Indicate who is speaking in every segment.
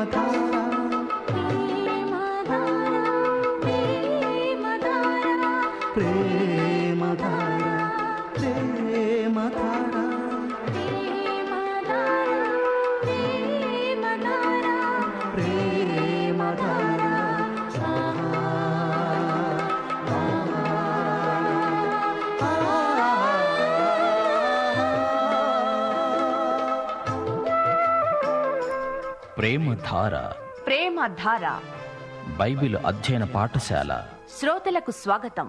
Speaker 1: ప్రేమధార ప్రేమధార ప్రేమధార
Speaker 2: ప్రేమధార
Speaker 3: ప్రేమధార
Speaker 2: Bible అధ్యయన పాఠశాల
Speaker 3: శ్రోతలకు స్వాగతం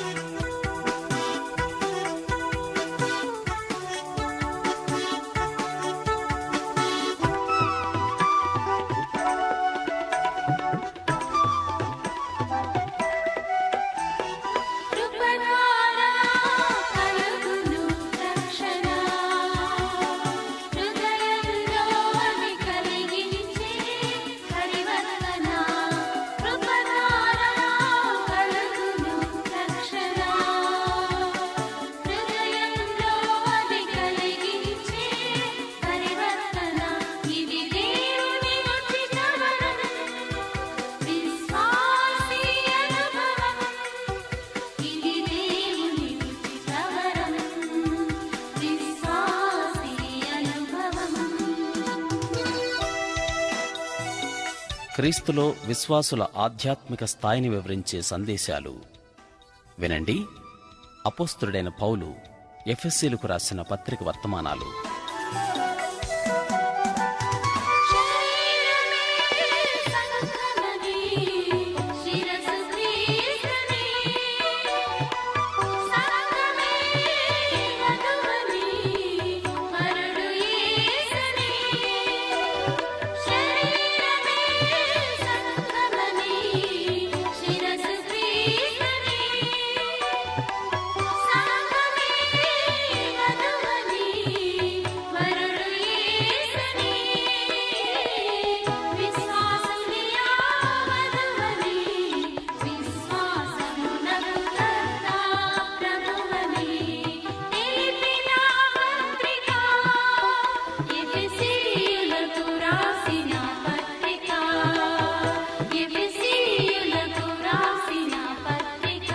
Speaker 4: కృపధారా కలుగును రక్షణ హృదయంలో అవి కలిగించే పరివర్తన కృపధారా కలుగును రక్షణ హృదయంలో అవి కలిగించే పరివర్తన ఇది దేవుని ఉచిత వరం విశ్వాసీ అనుభవం ఇది దేవుని ఉచితవరం విశ్వాసీ అనుభవం
Speaker 2: క్రీస్తులో విశ్వాసుల ఆధ్యాత్మిక స్థాయిని వివరించే సందేశాలు వినండి అపోస్తుడైన పౌలు ఎఫ్ఎస్సీలకు రాసిన పత్రిక వర్తమానాలు
Speaker 4: శరీరమే సంఘమని శిరసు క్రీస్తుని సంఘమే వధువని వరుడు యేసుని శరీరమే సంఘమని శిరసు క్రీస్తుని సంఘమే వధువని వరుడు యేసుని విశ్వాసునియా వధువని విశ్వాసమునకు కర్త ప్రభువని తెలిపిన పత్రిక ఎఫెసీయులకు రాసిన పత్రిక ఎఫెసీయులకు రాసిన పత్రిక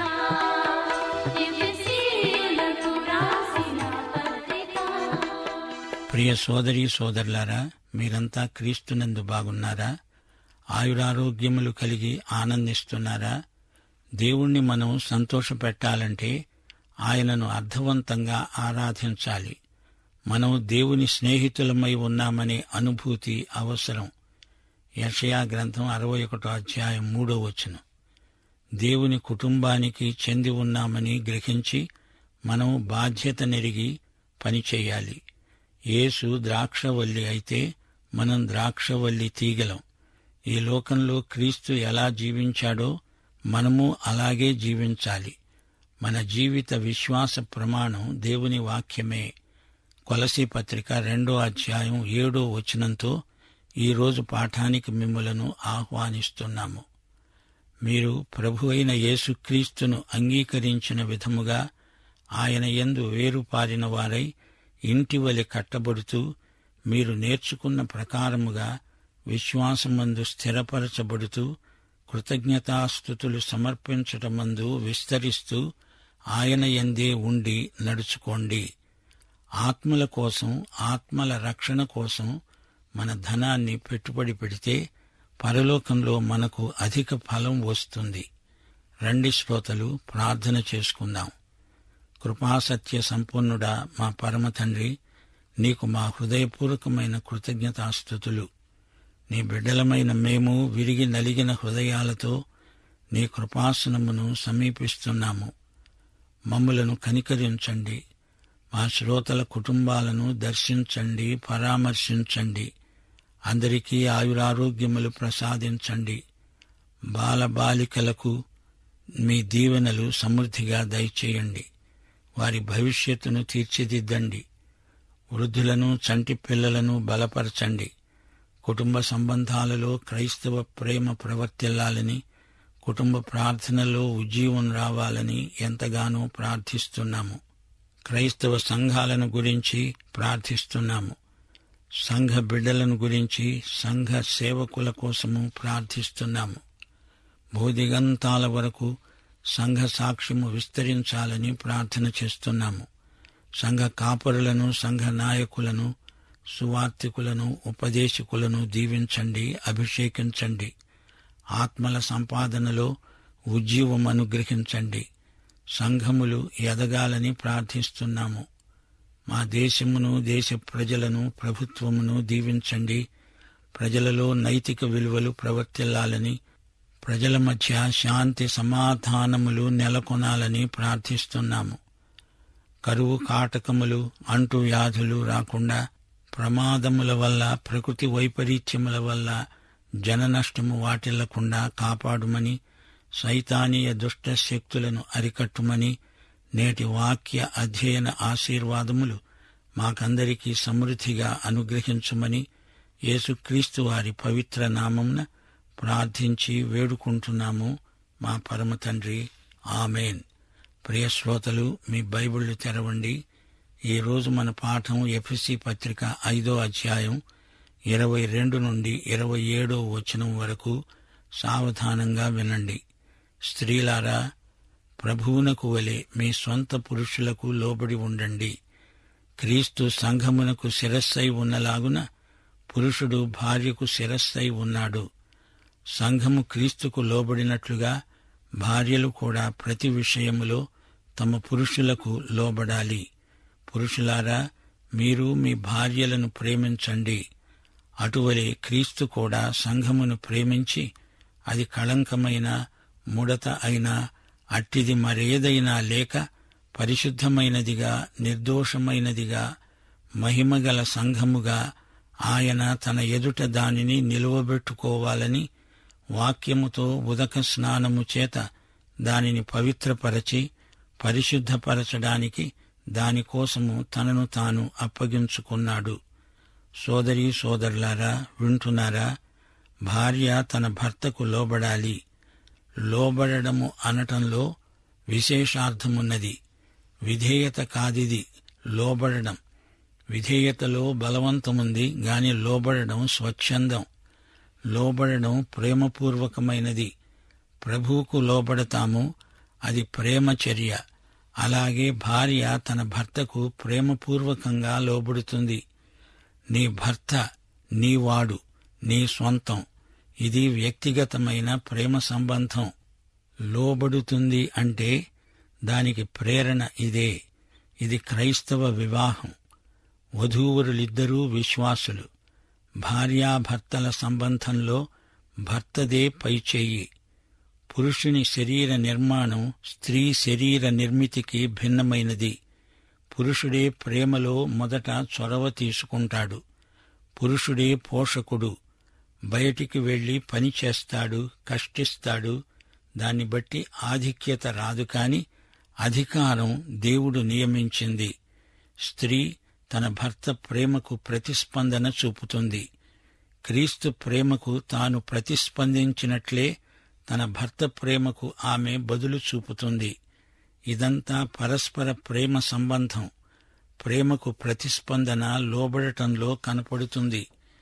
Speaker 4: ఎఫెసీయులకు రాసిన పత్రిక
Speaker 5: ప్రియ సోదరి సోదరులారా మీరంతా క్రీస్తునందు బాగున్నారా ఆయురారోగ్యములు కలిగి ఆనందిస్తున్నారా దేవుణ్ణి మనం సంతోషపెట్టాలంటే ఆయనను అర్థవంతంగా ఆరాధించాలి మనం దేవుని స్నేహితులమై ఉన్నామనే అనుభూతి అవసరం యషయా గ్రంథం అరవై ఒకటో అధ్యాయం మూడో వచనం దేవుని కుటుంబానికి చెంది ఉన్నామని గ్రహించి మనం బాధ్యత నెరిగి పనిచేయాలి యేసు ద్రాక్షవల్లి అయితే మనం ద్రాక్షవల్లి తీగలం ఈ లోకంలో క్రీస్తు ఎలా జీవించాడో మనము అలాగే జీవించాలి మన జీవిత విశ్వాస ప్రమాణం దేవుని వాక్యమే కొలసి పత్రిక రెండో అధ్యాయం ఏడో వచనంతో ఈరోజు పాఠానికి మిమ్మలను ఆహ్వానిస్తున్నాము మీరు ప్రభు అయిన యేసుక్రీస్తును అంగీకరించిన విధముగా ఆయన యందు వేరుపారిన వారై ఇంటి వలె కట్టబడుతూ మీరు నేర్చుకున్న ప్రకారముగా విశ్వాసమందు స్థిరపరచబడుతూ కృతజ్ఞతాస్థుతులు సమర్పించటమందు విస్తరిస్తూ ఆయన యందే ఉండి నడుచుకోండి ఆత్మల కోసం ఆత్మల రక్షణ కోసం మన ధనాన్ని పెట్టుబడి పెడితే పరలోకంలో మనకు అధిక ఫలం వస్తుంది రండి శ్రోతలు ప్రార్థన చేసుకుందాం కృపాసత్య సంపూర్ణుడా మా పరమ తండ్రి నీకు మా హృదయపూర్వకమైన కృతజ్ఞతాస్థుతులు నీ బిడ్డలమైన మేము విరిగి నలిగిన హృదయాలతో నీ కృపాసనమును సమీపిస్తున్నాము మమ్ములను కనికరించండి మా శ్రోతల కుటుంబాలను దర్శించండి పరామర్శించండి అందరికీ ఆయురారోగ్యములు ప్రసాదించండి బాలబాలికలకు మీ దీవెనలు సమృద్ధిగా దయచేయండి వారి భవిష్యత్తును తీర్చిదిద్దండి వృద్ధులను చంటి పిల్లలను బలపరచండి కుటుంబ సంబంధాలలో క్రైస్తవ ప్రేమ ప్రవర్తిల్లాలని కుటుంబ ప్రార్థనలో ఉజ్జీవం రావాలని ఎంతగానో ప్రార్థిస్తున్నాము క్రైస్తవ సంఘాలను గురించి ప్రార్థిస్తున్నాము సంఘ బిడ్డలను గురించి సంఘ సేవకుల కోసము ప్రార్థిస్తున్నాము భూదిగంతాల వరకు సంఘ సాక్ష్యము విస్తరించాలని ప్రార్థన చేస్తున్నాము సంఘ కాపరులను సంఘ నాయకులను సువార్థికులను ఉపదేశకులను దీవించండి అభిషేకించండి ఆత్మల సంపాదనలో ఉజ్జీవం అనుగ్రహించండి సంఘములు ఎదగాలని ప్రార్థిస్తున్నాము మా దేశమును దేశ ప్రజలను ప్రభుత్వమును దీవించండి ప్రజలలో నైతిక విలువలు ప్రవర్తిల్లాలని ప్రజల మధ్య శాంతి సమాధానములు నెలకొనాలని ప్రార్థిస్తున్నాము కరువు కాటకములు అంటు వ్యాధులు రాకుండా ప్రమాదముల వల్ల ప్రకృతి వైపరీత్యముల వల్ల జన నష్టము వాటిల్లకుండా కాపాడుమని సైతానీయ దుష్ట శక్తులను అరికట్టుమని నేటి వాక్య అధ్యయన ఆశీర్వాదములు మాకందరికీ సమృద్ధిగా అనుగ్రహించమని యేసుక్రీస్తు వారి పవిత్ర నామమున ప్రార్థించి వేడుకుంటున్నాము మా పరమ తండ్రి ఆమెన్ ప్రియ శ్రోతలు మీ బైబిళ్లు తెరవండి ఈ రోజు మన పాఠం ఎఫ్ఎసి పత్రిక ఐదో అధ్యాయం ఇరవై రెండు నుండి ఇరవై ఏడో వచనం వరకు సావధానంగా వినండి స్త్రీలారా ప్రభువునకు వలె మీ స్వంత పురుషులకు లోబడి ఉండండి క్రీస్తు సంఘమునకు శిరస్సై ఉన్నలాగున పురుషుడు భార్యకు శిరస్సై ఉన్నాడు సంఘము క్రీస్తుకు లోబడినట్లుగా భార్యలు కూడా ప్రతి విషయములో తమ పురుషులకు లోబడాలి పురుషులారా మీరు మీ భార్యలను ప్రేమించండి అటువలే క్రీస్తు కూడా సంఘమును ప్రేమించి అది కళంకమైన ముడత అయినా అట్టిది మరేదైనా లేక పరిశుద్ధమైనదిగా నిర్దోషమైనదిగా మహిమగల సంఘముగా ఆయన తన ఎదుట దానిని నిలువబెట్టుకోవాలని వాక్యముతో ఉదక స్నానము చేత దానిని పవిత్రపరచి పరిశుద్ధపరచడానికి దానికోసము తనను తాను అప్పగించుకున్నాడు సోదరీ సోదరులారా వింటున్నారా భార్య తన భర్తకు లోబడాలి లోబడము అనటంలో విశేషార్థమున్నది విధేయత కాదిది లోబడడం విధేయతలో బలవంతముంది గాని లోబడడం స్వచ్ఛందం లోబడడం ప్రేమపూర్వకమైనది ప్రభువుకు లోబడతాము అది ప్రేమ చర్య అలాగే భార్య తన భర్తకు ప్రేమపూర్వకంగా లోబడుతుంది నీ భర్త నీవాడు నీ స్వంతం ఇది వ్యక్తిగతమైన ప్రేమ సంబంధం లోబడుతుంది అంటే దానికి ప్రేరణ ఇదే ఇది క్రైస్తవ వివాహం వధూవరులిద్దరూ విశ్వాసులు భార్యాభర్తల సంబంధంలో భర్తదే పైచేయి పురుషుని శరీర నిర్మాణం స్త్రీ శరీర నిర్మితికి భిన్నమైనది పురుషుడే ప్రేమలో మొదట చొరవ తీసుకుంటాడు పురుషుడే పోషకుడు బయటికి వెళ్లి పని చేస్తాడు కష్టిస్తాడు దాన్ని బట్టి ఆధిక్యత రాదు కాని అధికారం దేవుడు నియమించింది స్త్రీ తన భర్త ప్రేమకు ప్రతిస్పందన చూపుతుంది క్రీస్తు ప్రేమకు తాను ప్రతిస్పందించినట్లే తన భర్త ప్రేమకు ఆమె బదులు చూపుతుంది ఇదంతా పరస్పర ప్రేమ సంబంధం ప్రేమకు ప్రతిస్పందన లోబడటంలో కనపడుతుంది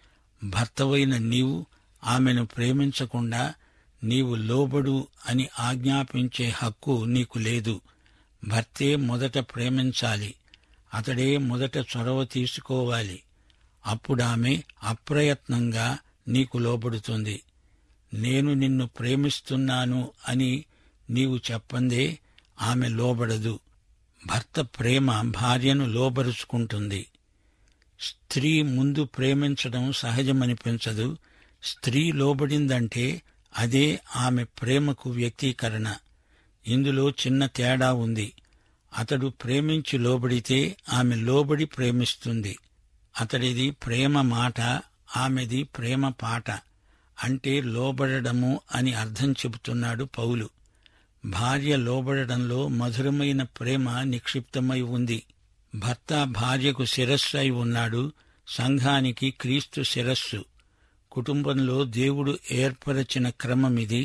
Speaker 5: భర్తవైన నీవు ఆమెను ప్రేమించకుండా నీవు లోబడు అని ఆజ్ఞాపించే హక్కు నీకు లేదు భర్తే మొదట ప్రేమించాలి అతడే మొదట చొరవ తీసుకోవాలి అప్పుడామె అప్రయత్నంగా నీకు లోబడుతుంది నేను నిన్ను ప్రేమిస్తున్నాను అని నీవు చెప్పందే ఆమె లోబడదు భర్త ప్రేమ భార్యను లోబరుచుకుంటుంది స్త్రీ ముందు ప్రేమించడం సహజమనిపించదు స్త్రీ లోబడిందంటే అదే ఆమె ప్రేమకు వ్యక్తీకరణ ఇందులో చిన్న తేడా ఉంది అతడు ప్రేమించి లోబడితే ఆమె లోబడి ప్రేమిస్తుంది అతడిది ప్రేమ మాట ఆమెది ప్రేమ పాట అంటే లోబడము అని అర్థం చెబుతున్నాడు పౌలు భార్య లోబడడంలో మధురమైన ప్రేమ నిక్షిప్తమై ఉంది భర్త భార్యకు శిరస్సు అయి ఉన్నాడు సంఘానికి క్రీస్తు శిరస్సు కుటుంబంలో దేవుడు ఏర్పరచిన క్రమమిది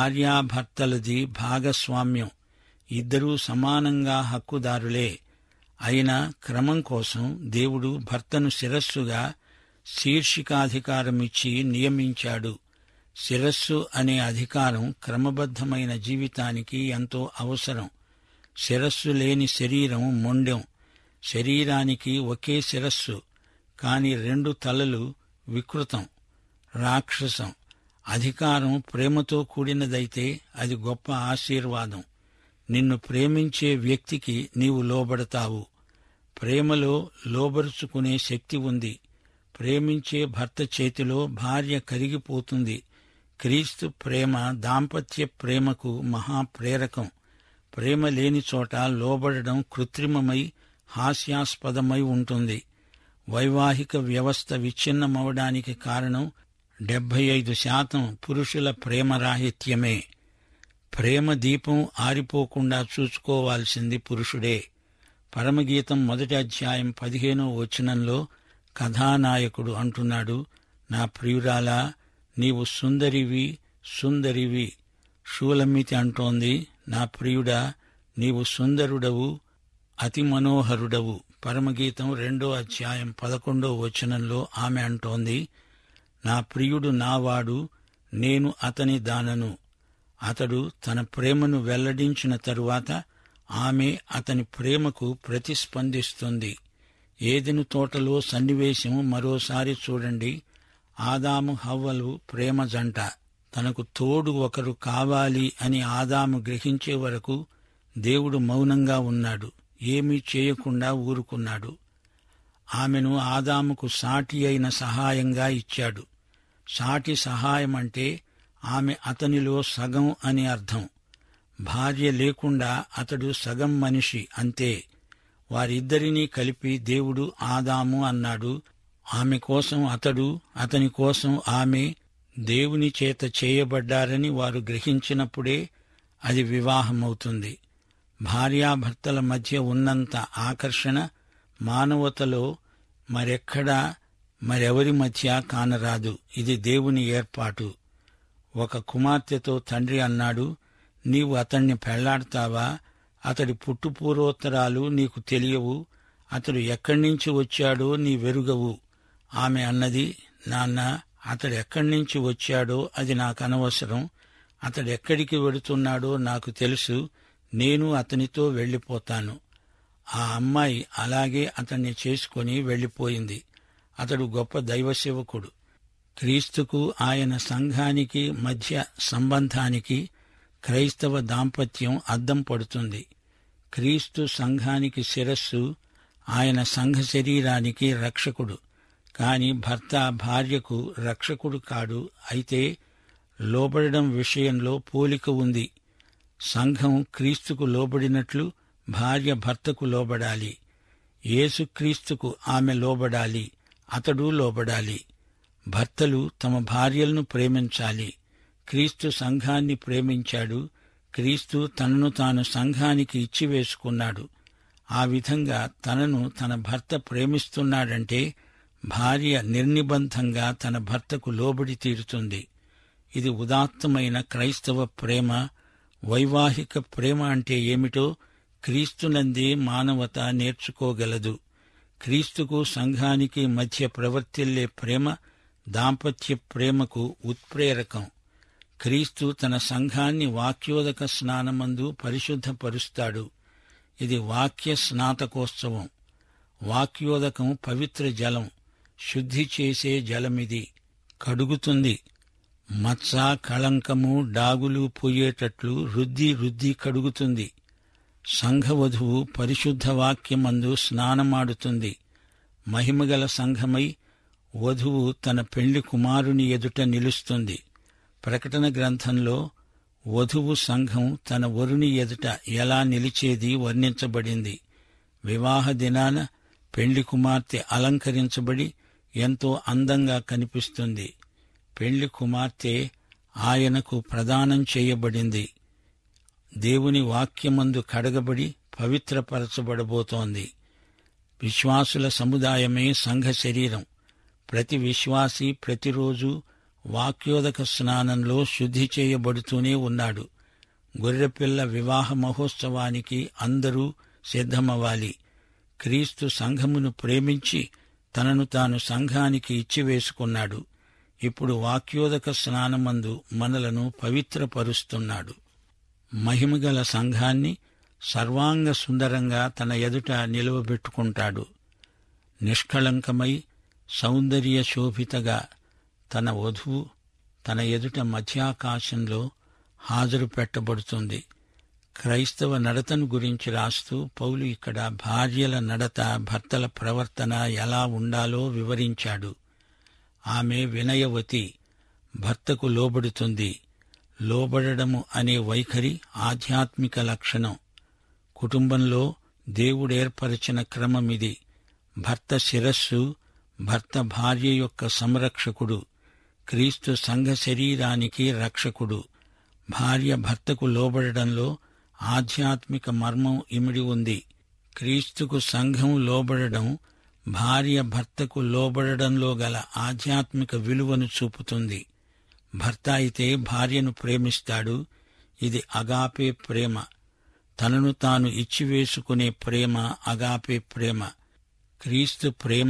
Speaker 5: భార్యాభర్తలది భాగస్వామ్యం ఇద్దరూ సమానంగా హక్కుదారులే అయినా క్రమం కోసం దేవుడు భర్తను శిరస్సుగా శీర్షికాధికారమిచ్చి నియమించాడు శిరస్సు అనే అధికారం క్రమబద్ధమైన జీవితానికి ఎంతో అవసరం శిరస్సు లేని శరీరం మొండెం శరీరానికి ఒకే శిరస్సు కాని రెండు తలలు వికృతం రాక్షసం అధికారం ప్రేమతో కూడినదైతే అది గొప్ప ఆశీర్వాదం నిన్ను ప్రేమించే వ్యక్తికి నీవు లోబడతావు ప్రేమలో లోబరుచుకునే శక్తి ఉంది ప్రేమించే భర్త చేతిలో భార్య కరిగిపోతుంది క్రీస్తు ప్రేమ దాంపత్య ప్రేమకు మహాప్రేరకం ప్రేమ లేని చోట లోబడడం కృత్రిమమై హాస్యాస్పదమై ఉంటుంది వైవాహిక వ్యవస్థ విచ్ఛిన్నమవడానికి కారణం డెబ్బై ఐదు శాతం పురుషుల ప్రేమరాహిత్యమే ప్రేమ దీపం ఆరిపోకుండా చూసుకోవాల్సింది పురుషుడే పరమగీతం మొదటి అధ్యాయం పదిహేనో వచనంలో కథానాయకుడు అంటున్నాడు నా ప్రియురాలా నీవు సుందరివి సుందరివి షూలమ్మితి అంటోంది నా ప్రియుడా నీవు సుందరుడవు అతి మనోహరుడవు పరమగీతం రెండో అధ్యాయం పదకొండో వచనంలో ఆమె అంటోంది నా ప్రియుడు నావాడు నేను అతని దానను అతడు తన ప్రేమను వెల్లడించిన తరువాత ఆమె అతని ప్రేమకు ప్రతిస్పందిస్తుంది ఏదెను తోటలో సన్నివేశం మరోసారి చూడండి ఆదాము హవ్వలు ప్రేమ జంట తనకు తోడు ఒకరు కావాలి అని ఆదాము గ్రహించే వరకు దేవుడు మౌనంగా ఉన్నాడు ఏమీ చేయకుండా ఊరుకున్నాడు ఆమెను ఆదాముకు సాటి అయిన సహాయంగా ఇచ్చాడు సాటి సహాయం అంటే ఆమె అతనిలో సగం అని అర్థం భార్య లేకుండా అతడు సగం మనిషి అంతే వారిద్దరినీ కలిపి దేవుడు ఆదాము అన్నాడు ఆమె కోసం అతడు అతని కోసం ఆమె దేవుని చేత చేయబడ్డారని వారు గ్రహించినప్పుడే అది వివాహమవుతుంది భార్యాభర్తల మధ్య ఉన్నంత ఆకర్షణ మానవతలో మరెక్కడా మరెవరి మధ్య కానరాదు ఇది దేవుని ఏర్పాటు ఒక కుమార్తెతో తండ్రి అన్నాడు నీవు అతణ్ణి పెళ్లాడతావా అతడి పుట్టుపూర్వోత్తరాలు నీకు తెలియవు అతడు ఎక్కడి నుంచి వచ్చాడో నీ వెరుగవు ఆమె అన్నది నాన్న అతడు ఎక్కడి నుంచి వచ్చాడో అది నాకు అనవసరం అతడు ఎక్కడికి వెడుతున్నాడో నాకు తెలుసు నేను అతనితో వెళ్ళిపోతాను ఆ అమ్మాయి అలాగే అతన్ని చేసుకొని వెళ్ళిపోయింది అతడు గొప్ప దైవసేవకుడు క్రీస్తుకు ఆయన సంఘానికి మధ్య సంబంధానికి క్రైస్తవ దాంపత్యం అద్దం పడుతుంది క్రీస్తు సంఘానికి శిరస్సు ఆయన సంఘ శరీరానికి రక్షకుడు కాని భర్త భార్యకు రక్షకుడు కాడు అయితే లోబడడం విషయంలో పోలిక ఉంది సంఘం క్రీస్తుకు లోబడినట్లు భార్య భర్తకు లోబడాలి యేసుక్రీస్తుకు ఆమె లోబడాలి అతడు లోబడాలి భర్తలు తమ భార్యలను ప్రేమించాలి క్రీస్తు సంఘాన్ని ప్రేమించాడు క్రీస్తు తనను తాను సంఘానికి ఇచ్చివేసుకున్నాడు ఆ విధంగా తనను తన భర్త ప్రేమిస్తున్నాడంటే భార్య నిర్నిబంధంగా తన భర్తకు లోబడి తీరుతుంది ఇది ఉదాత్తమైన క్రైస్తవ ప్రేమ వైవాహిక ప్రేమ అంటే ఏమిటో క్రీస్తునందే మానవత నేర్చుకోగలదు క్రీస్తుకు సంఘానికి మధ్య ప్రవర్తిల్లే ప్రేమ దాంపత్య ప్రేమకు ఉత్ప్రేరకం క్రీస్తు తన సంఘాన్ని వాక్యోదక స్నానమందు పరిశుద్ధపరుస్తాడు ఇది వాక్య స్నాతకోత్సవం వాక్యోదకం పవిత్ర జలం శుద్ధి చేసే జలమిది కడుగుతుంది మచ్చ కళంకము డాగులు పోయేటట్లు రుద్ది రుద్ది కడుగుతుంది సంఘవధువు పరిశుద్ధ వాక్యమందు స్నానమాడుతుంది మహిమగల సంఘమై వధువు తన పెళ్లి కుమారుని ఎదుట నిలుస్తుంది ప్రకటన గ్రంథంలో వధువు సంఘం తన వరుని ఎదుట ఎలా నిలిచేది వర్ణించబడింది వివాహ దినాన పెళ్లి కుమార్తె అలంకరించబడి ఎంతో అందంగా కనిపిస్తుంది పెళ్లి కుమార్తె ఆయనకు ప్రదానం చేయబడింది దేవుని వాక్యమందు కడగబడి పవిత్రపరచబడబోతోంది విశ్వాసుల సముదాయమే సంఘ శరీరం ప్రతి విశ్వాసి ప్రతిరోజు వాక్యోదక స్నానంలో శుద్ధి చేయబడుతూనే ఉన్నాడు గొర్రెపిల్ల వివాహ మహోత్సవానికి అందరూ సిద్ధమవ్వాలి క్రీస్తు సంఘమును ప్రేమించి తనను తాను సంఘానికి ఇచ్చివేసుకున్నాడు ఇప్పుడు వాక్యోదక స్నానమందు మనలను పవిత్రపరుస్తున్నాడు మహిమగల సంఘాన్ని సర్వాంగ సుందరంగా తన ఎదుట నిలువబెట్టుకుంటాడు నిష్కళంకమై సౌందర్య శోభితగా తన వధువు తన ఎదుట మధ్యాకాశంలో హాజరు పెట్టబడుతుంది క్రైస్తవ నడతను గురించి రాస్తూ పౌలు ఇక్కడ భార్యల నడత భర్తల ప్రవర్తన ఎలా ఉండాలో వివరించాడు ఆమె వినయవతి భర్తకు లోబడుతుంది లోబడము అనే వైఖరి ఆధ్యాత్మిక లక్షణం కుటుంబంలో దేవుడేర్పరచిన క్రమమిది భర్త శిరస్సు భర్త భార్య యొక్క సంరక్షకుడు క్రీస్తు సంఘ శరీరానికి రక్షకుడు భార్య భర్తకు లోబడడంలో ఆధ్యాత్మిక మర్మం ఇమిడి ఉంది క్రీస్తుకు సంఘం లోబడడం భార్య భర్తకు లోబడడంలో గల ఆధ్యాత్మిక విలువను చూపుతుంది భర్త అయితే భార్యను ప్రేమిస్తాడు ఇది అగాపే ప్రేమ తనను తాను ఇచ్చివేసుకునే ప్రేమ అగాపే ప్రేమ క్రీస్తు ప్రేమ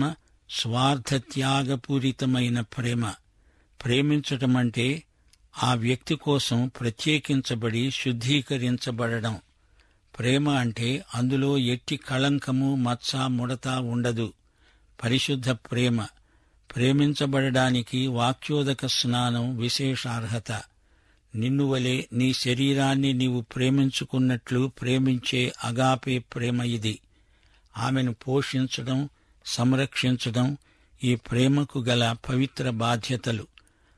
Speaker 5: స్వార్థత్యాగపూరితమైన ప్రేమ ప్రేమించటమంటే ఆ వ్యక్తి కోసం ప్రత్యేకించబడి శుద్ధీకరించబడడం ప్రేమ అంటే అందులో ఎట్టి కళంకము మచ్చ ముడత ఉండదు పరిశుద్ధ ప్రేమ ప్రేమించబడడానికి వాక్యోదక స్నానం విశేషార్హత నిన్ను వలె నీ శరీరాన్ని నీవు ప్రేమించుకున్నట్లు ప్రేమించే అగాపే ప్రేమ ఇది ఆమెను పోషించడం సంరక్షించడం ఈ ప్రేమకు గల పవిత్ర బాధ్యతలు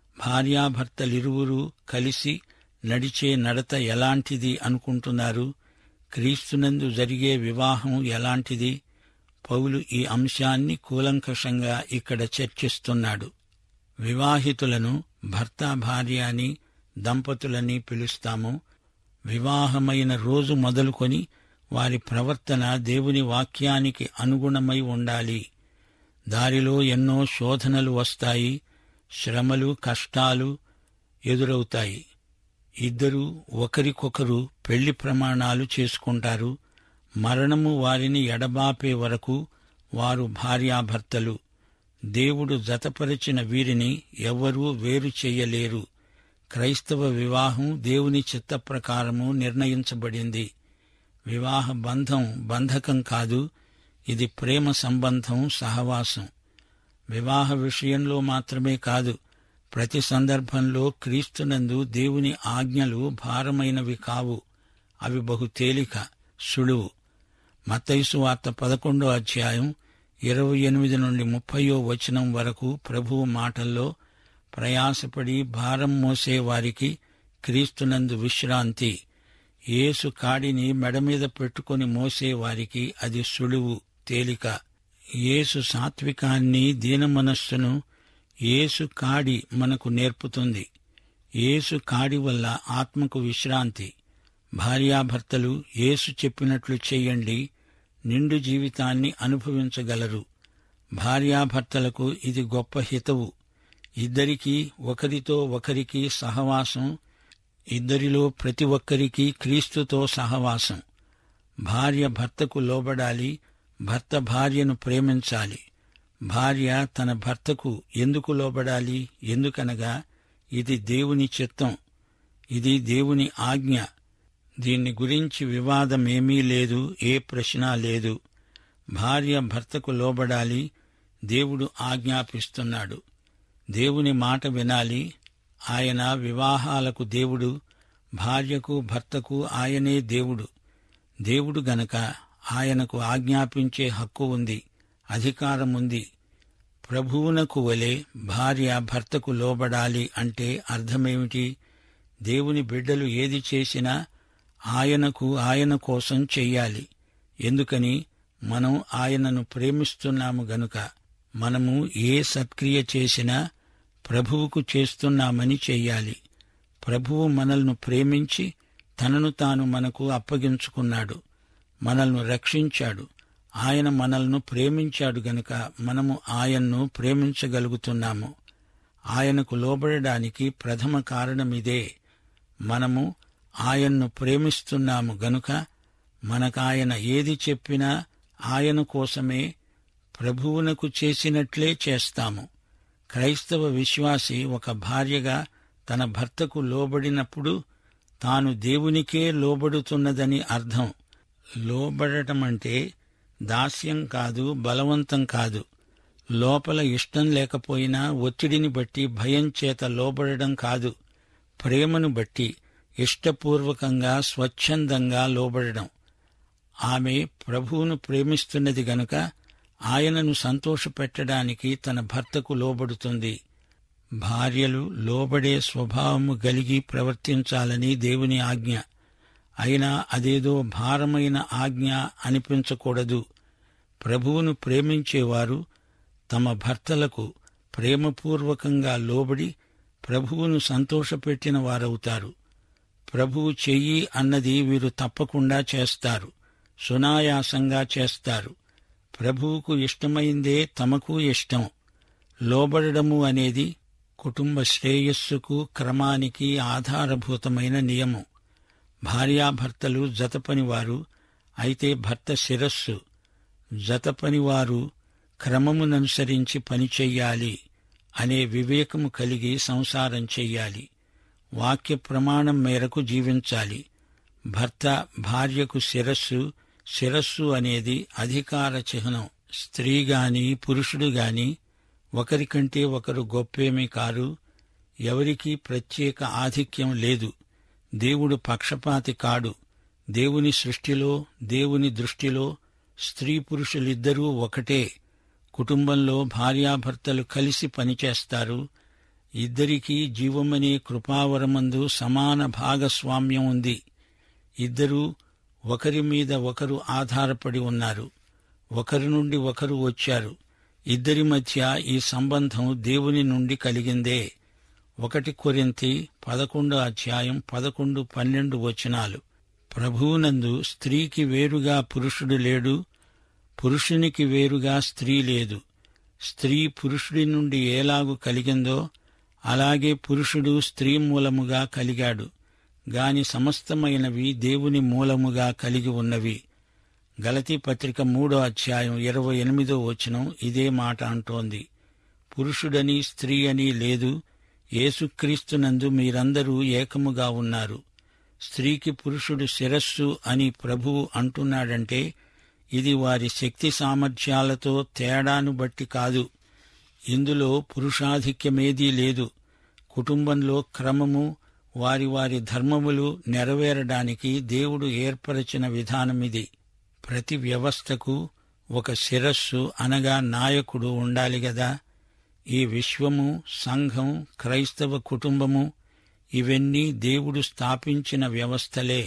Speaker 5: భార్యాభర్తలిరువురూ కలిసి నడిచే నడత ఎలాంటిది అనుకుంటున్నారు క్రీస్తునందు జరిగే వివాహం ఎలాంటిది పౌలు ఈ అంశాన్ని కూలంకషంగా ఇక్కడ చర్చిస్తున్నాడు వివాహితులను భర్త భార్య అని దంపతులని పిలుస్తాము వివాహమైన రోజు మొదలుకొని వారి ప్రవర్తన దేవుని వాక్యానికి అనుగుణమై ఉండాలి దారిలో ఎన్నో శోధనలు వస్తాయి శ్రమలు కష్టాలు ఎదురవుతాయి ఇద్దరు ఒకరికొకరు పెళ్లి ప్రమాణాలు చేసుకుంటారు మరణము వారిని ఎడబాపే వరకు వారు భార్యాభర్తలు దేవుడు జతపరిచిన వీరిని ఎవ్వరూ వేరు చెయ్యలేరు క్రైస్తవ వివాహం దేవుని చిత్త ప్రకారము నిర్ణయించబడింది వివాహ బంధం బంధకం కాదు ఇది ప్రేమ సంబంధం సహవాసం వివాహ విషయంలో మాత్రమే కాదు ప్రతి సందర్భంలో క్రీస్తునందు దేవుని ఆజ్ఞలు భారమైనవి కావు అవి బహు తేలిక సులువు మత్తైసు వార్త పదకొండో అధ్యాయం ఇరవై ఎనిమిది నుండి ముప్పయో వచనం వరకు ప్రభువు మాటల్లో ప్రయాసపడి భారం మోసే వారికి క్రీస్తునందు విశ్రాంతి యేసు కాడిని మెడ మీద పెట్టుకుని మోసే వారికి అది సులువు తేలిక యేసు సాత్వికాన్ని దీనమనస్సును యేసు కాడి మనకు నేర్పుతుంది యేసు కాడి వల్ల ఆత్మకు విశ్రాంతి భార్యాభర్తలు యేసు చెప్పినట్లు చెయ్యండి నిండు జీవితాన్ని అనుభవించగలరు భార్యాభర్తలకు ఇది గొప్ప హితవు ఇద్దరికీ ఒకరితో ఒకరికి సహవాసం ఇద్దరిలో ప్రతి ఒక్కరికి క్రీస్తుతో సహవాసం భార్య భర్తకు లోబడాలి భర్త భార్యను ప్రేమించాలి భార్య తన భర్తకు ఎందుకు లోబడాలి ఎందుకనగా ఇది దేవుని చిత్తం ఇది దేవుని ఆజ్ఞ దీన్ని గురించి వివాదమేమీ లేదు ఏ ప్రశ్న లేదు భార్య భర్తకు లోబడాలి దేవుడు ఆజ్ఞాపిస్తున్నాడు దేవుని మాట వినాలి ఆయన వివాహాలకు దేవుడు భార్యకు భర్తకు ఆయనే దేవుడు దేవుడు గనక ఆయనకు ఆజ్ఞాపించే హక్కు ఉంది అధికారం ఉంది ప్రభువునకు వలె భార్య భర్తకు లోబడాలి అంటే అర్థమేమిటి దేవుని బిడ్డలు ఏది చేసినా ఆయనకు ఆయన కోసం చెయ్యాలి ఎందుకని మనం ఆయనను ప్రేమిస్తున్నాము గనుక మనము ఏ సత్క్రియ చేసినా ప్రభువుకు చేస్తున్నామని చెయ్యాలి ప్రభువు మనల్ని ప్రేమించి తనను తాను మనకు అప్పగించుకున్నాడు మనల్ని రక్షించాడు ఆయన మనల్ని ప్రేమించాడు గనుక మనము ఆయన్ను ప్రేమించగలుగుతున్నాము ఆయనకు లోబడడానికి ప్రథమ కారణమిదే మనము ఆయన్ను ప్రేమిస్తున్నాము గనుక మనకాయన ఏది చెప్పినా ఆయన కోసమే ప్రభువునకు చేసినట్లే చేస్తాము క్రైస్తవ విశ్వాసి ఒక భార్యగా తన భర్తకు లోబడినప్పుడు తాను దేవునికే లోబడుతున్నదని అర్థం లోబడటమంటే దాస్యం కాదు బలవంతం కాదు లోపల ఇష్టం లేకపోయినా ఒత్తిడిని బట్టి భయం చేత లోబడడం కాదు ప్రేమను బట్టి ఇష్టపూర్వకంగా స్వచ్ఛందంగా లోబడడం ఆమె ప్రభువును ప్రేమిస్తున్నది గనుక ఆయనను సంతోషపెట్టడానికి తన భర్తకు లోబడుతుంది భార్యలు లోబడే స్వభావము గలిగి ప్రవర్తించాలని దేవుని ఆజ్ఞ అయినా అదేదో భారమైన ఆజ్ఞ అనిపించకూడదు ప్రభువును ప్రేమించేవారు తమ భర్తలకు ప్రేమపూర్వకంగా లోబడి ప్రభువును సంతోషపెట్టిన వారవుతారు ప్రభువు చెయ్యి అన్నది వీరు తప్పకుండా చేస్తారు సునాయాసంగా చేస్తారు ప్రభువుకు ఇష్టమైందే తమకు ఇష్టం లోబడము అనేది కుటుంబ శ్రేయస్సుకు క్రమానికి ఆధారభూతమైన నియమం భార్యాభర్తలు జతపనివారు అయితే భర్త శిరస్సు జతపనివారు క్రమముననుసరించి పనిచెయ్యాలి అనే వివేకము కలిగి సంసారం చెయ్యాలి వాక్య ప్రమాణం మేరకు జీవించాలి భర్త భార్యకు శిరస్సు శిరస్సు అనేది అధికార చిహ్నం స్త్రీ గాని పురుషుడు గాని ఒకరికంటే ఒకరు గొప్పేమీ కారు ఎవరికీ ప్రత్యేక ఆధిక్యం లేదు దేవుడు పక్షపాతి కాడు దేవుని సృష్టిలో దేవుని దృష్టిలో స్త్రీ పురుషులిద్దరూ ఒకటే కుటుంబంలో భార్యాభర్తలు కలిసి పనిచేస్తారు ఇద్దరికీ జీవమనే కృపావరమందు సమాన భాగస్వామ్యం ఉంది ఇద్దరూ ఒకరి మీద ఒకరు ఆధారపడి ఉన్నారు ఒకరి నుండి ఒకరు వచ్చారు ఇద్దరి మధ్య ఈ సంబంధం దేవుని నుండి కలిగిందే ఒకటి కొరింతి పదకొండు అధ్యాయం పదకొండు పన్నెండు వచనాలు ప్రభువునందు స్త్రీకి వేరుగా పురుషుడు లేడు పురుషునికి వేరుగా స్త్రీ లేదు స్త్రీ పురుషుడి నుండి ఏలాగు కలిగిందో అలాగే పురుషుడు స్త్రీ మూలముగా కలిగాడు గాని సమస్తమైనవి దేవుని మూలముగా కలిగి ఉన్నవి గలతీ పత్రిక మూడో అధ్యాయం ఇరవై ఎనిమిదో వచనం ఇదే మాట అంటోంది పురుషుడని స్త్రీ అని లేదు యేసుక్రీస్తునందు మీరందరూ ఏకముగా ఉన్నారు స్త్రీకి పురుషుడు శిరస్సు అని ప్రభువు అంటున్నాడంటే ఇది వారి శక్తి సామర్థ్యాలతో తేడాను బట్టి కాదు ఇందులో పురుషాధిక్యమేదీ లేదు కుటుంబంలో క్రమము వారి వారి ధర్మములు నెరవేరడానికి దేవుడు ఏర్పరచిన విధానమిది ప్రతి వ్యవస్థకు ఒక శిరస్సు అనగా నాయకుడు ఉండాలి గదా ఈ విశ్వము సంఘం క్రైస్తవ కుటుంబము ఇవన్నీ దేవుడు స్థాపించిన వ్యవస్థలే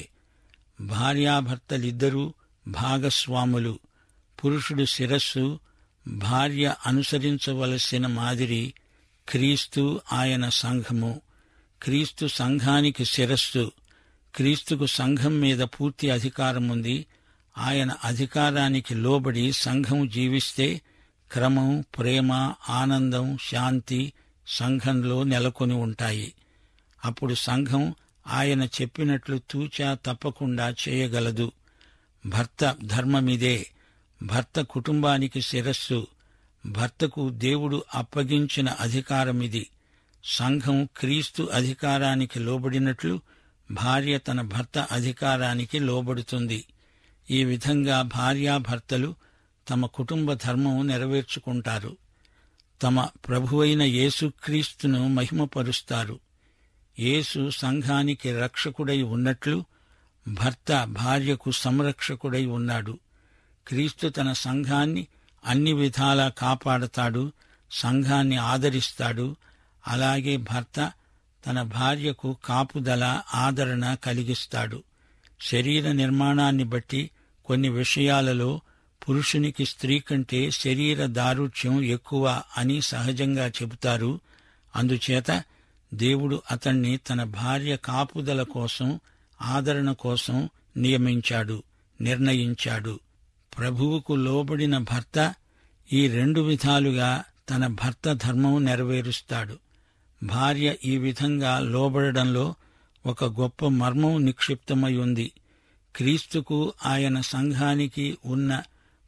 Speaker 5: భార్యాభర్తలిద్దరూ భాగస్వాములు పురుషుడు శిరస్సు భార్య అనుసరించవలసిన మాదిరి క్రీస్తు ఆయన సంఘము క్రీస్తు సంఘానికి శిరస్సు క్రీస్తుకు సంఘం మీద పూర్తి అధికారం ఉంది ఆయన అధికారానికి లోబడి సంఘం జీవిస్తే క్రమం ప్రేమ ఆనందం శాంతి సంఘంలో నెలకొని ఉంటాయి అప్పుడు సంఘం ఆయన చెప్పినట్లు తూచా తప్పకుండా చేయగలదు భర్త ధర్మమిదే భర్త కుటుంబానికి శిరస్సు భర్తకు దేవుడు అప్పగించిన అధికారమిది సంఘం క్రీస్తు అధికారానికి లోబడినట్లు భార్య తన భర్త అధికారానికి లోబడుతుంది ఈ విధంగా భార్యాభర్తలు తమ కుటుంబ ధర్మం నెరవేర్చుకుంటారు తమ ప్రభువైన యేసుక్రీస్తును మహిమపరుస్తారు యేసు సంఘానికి రక్షకుడై ఉన్నట్లు భర్త భార్యకు సంరక్షకుడై ఉన్నాడు క్రీస్తు తన సంఘాన్ని అన్ని విధాలా కాపాడతాడు సంఘాన్ని ఆదరిస్తాడు అలాగే భర్త తన భార్యకు కాపుదల ఆదరణ కలిగిస్తాడు శరీర నిర్మాణాన్ని బట్టి కొన్ని విషయాలలో పురుషునికి స్త్రీ కంటే శరీర దారుఢ్యం ఎక్కువ అని సహజంగా చెబుతారు అందుచేత దేవుడు అతణ్ణి తన భార్య కాపుదల కోసం ఆదరణ కోసం నియమించాడు నిర్ణయించాడు ప్రభువుకు లోబడిన భర్త ఈ రెండు విధాలుగా తన భర్త ధర్మం నెరవేరుస్తాడు భార్య ఈ విధంగా లోబడడంలో ఒక గొప్ప మర్మం నిక్షిప్తమై ఉంది క్రీస్తుకు ఆయన సంఘానికి ఉన్న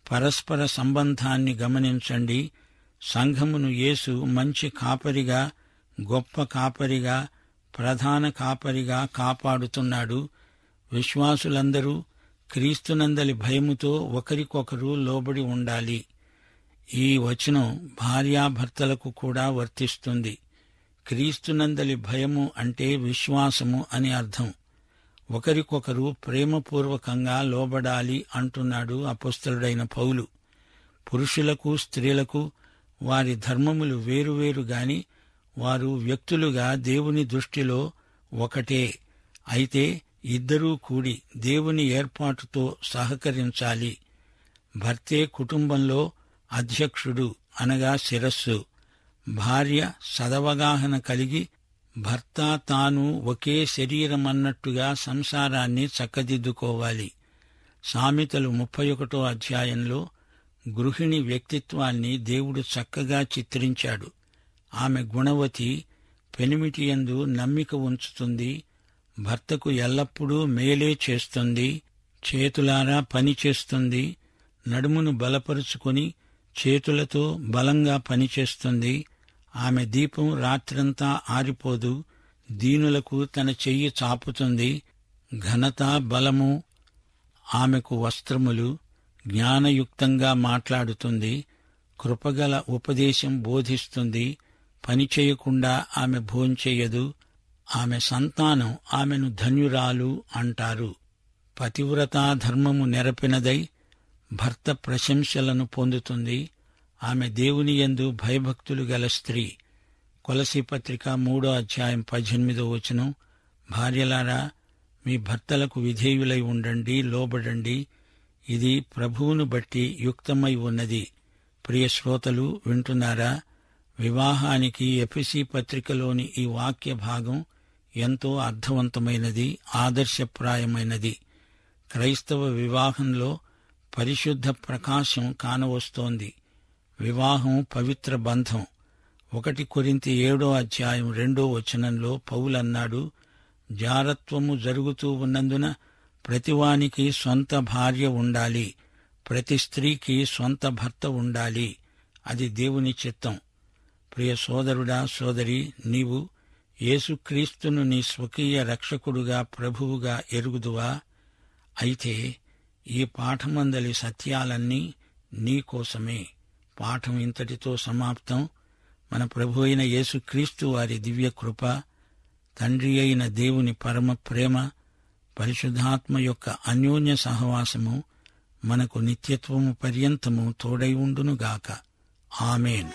Speaker 5: పరస్పర సంబంధాన్ని గమనించండి సంఘమును యేసు మంచి కాపరిగా గొప్ప కాపరిగా ప్రధాన కాపరిగా కాపాడుతున్నాడు విశ్వాసులందరూ క్రీస్తునందలి భయముతో ఒకరికొకరు లోబడి ఉండాలి ఈ వచనం భార్యాభర్తలకు కూడా వర్తిస్తుంది క్రీస్తునందలి భయము అంటే విశ్వాసము అని అర్థం ఒకరికొకరు ప్రేమపూర్వకంగా లోబడాలి అంటున్నాడు అపుస్తలుడైన పౌలు పురుషులకు స్త్రీలకు వారి ధర్మములు వేరువేరు గాని వారు వ్యక్తులుగా దేవుని దృష్టిలో ఒకటే అయితే ఇద్దరూ కూడి దేవుని ఏర్పాటుతో సహకరించాలి భర్తే కుటుంబంలో అధ్యక్షుడు అనగా శిరస్సు భార్య సదవగాహన కలిగి భర్త తాను ఒకే శరీరమన్నట్టుగా సంసారాన్ని చక్కదిద్దుకోవాలి సామెతలు ముప్పై ఒకటో అధ్యాయంలో గృహిణి వ్యక్తిత్వాన్ని దేవుడు చక్కగా చిత్రించాడు ఆమె గుణవతి పెనిమిటియందు నమ్మిక ఉంచుతుంది భర్తకు ఎల్లప్పుడూ మేలే చేస్తుంది చేతులారా పని చేస్తుంది నడుమును బలపరుచుకొని చేతులతో బలంగా పనిచేస్తుంది ఆమె దీపం రాత్రంతా ఆరిపోదు దీనులకు తన చెయ్యి చాపుతుంది ఘనత బలము ఆమెకు వస్త్రములు జ్ఞానయుక్తంగా మాట్లాడుతుంది కృపగల ఉపదేశం బోధిస్తుంది పని చేయకుండా ఆమె భోంచెయ్యదు ఆమె సంతానం ఆమెను ధన్యురాలు అంటారు పతివ్రతా ధర్మము నెరపినదై భర్త ప్రశంసలను పొందుతుంది ఆమె దేవుని యందు భయభక్తులు గల స్త్రీ కొలసి పత్రిక మూడో అధ్యాయం పద్దెనిమిదో వచనం భార్యలారా మీ భర్తలకు విధేయులై ఉండండి లోబడండి ఇది ప్రభువును బట్టి యుక్తమై ఉన్నది ప్రియ శ్రోతలు వింటున్నారా వివాహానికి ఎపిసి పత్రికలోని ఈ వాక్య భాగం ఎంతో అర్థవంతమైనది ఆదర్శప్రాయమైనది క్రైస్తవ వివాహంలో పరిశుద్ధ ప్రకాశం కానవస్తోంది వివాహం పవిత్ర బంధం ఒకటి కొరింతి ఏడో అధ్యాయం రెండో వచనంలో పౌలన్నాడు జారత్వము జరుగుతూ ఉన్నందున ప్రతివానికి సొంత భార్య ఉండాలి ప్రతి స్త్రీకి సొంత భర్త ఉండాలి అది దేవుని చిత్తం ప్రియ సోదరుడా సోదరి నీవు యేసుక్రీస్తును నీ స్వకీయ రక్షకుడుగా ప్రభువుగా ఎరుగుదువా అయితే ఈ పాఠమందలి సత్యాలన్నీ నీకోసమే పాఠం ఇంతటితో సమాప్తం మన ప్రభు అయిన యేసుక్రీస్తు వారి దివ్య కృప తండ్రి అయిన దేవుని పరమ ప్రేమ పరిశుద్ధాత్మ యొక్క అన్యోన్య సహవాసము మనకు నిత్యత్వము పర్యంతము తోడై ఉండునుగాక ఆమెన్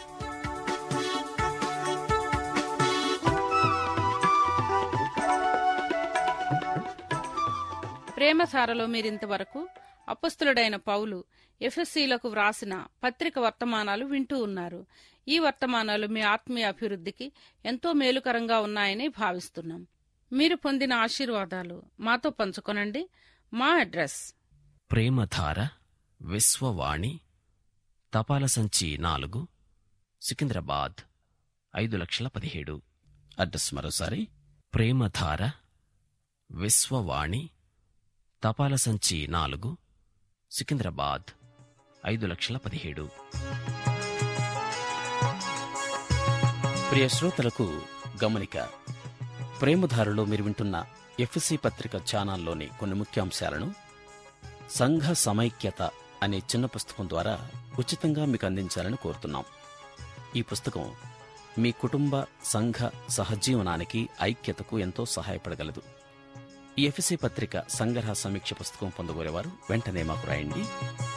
Speaker 1: ప్రేమసారలో మీరింతవరకు అపస్తులుడైన పౌలు ఎఫ్ఎస్సీలకు వ్రాసిన పత్రిక వర్తమానాలు వింటూ ఉన్నారు ఈ వర్తమానాలు మీ ఆత్మీయ అభివృద్ధికి ఎంతో మేలుకరంగా ఉన్నాయని భావిస్తున్నాం మీరు పొందిన ఆశీర్వాదాలు మాతో పంచుకొనండి మా అడ్రస్
Speaker 2: ప్రేమధార విశ్వవాణి తపాల సంచి నాలుగు సికింద్రాబాద్ ఐదు లక్షల పదిహేడు అడ్రస్ మరోసారి ప్రేమధార విశ్వవాణి తపాల సంచి నాలుగు సికింద్రాబాద్ ఐదు లక్షల పదిహేడు ప్రియ శ్రోతలకు గమనిక ప్రేమధారలో మీరు వింటున్న ఎఫ్ఎస్సి పత్రిక ఛానల్లోని కొన్ని ముఖ్యాంశాలను సంఘ సమైక్యత అనే చిన్న పుస్తకం ద్వారా ఉచితంగా మీకు అందించాలని కోరుతున్నాం ఈ పుస్తకం మీ కుటుంబ సంఘ సహజీవనానికి ఐక్యతకు ఎంతో సహాయపడగలదు ఈ ఎఫ్ఎస్సి పత్రిక సంగ్రహ సమీక్ష పుస్తకం పొందగోరేవారు వెంటనే మాకు రాయండి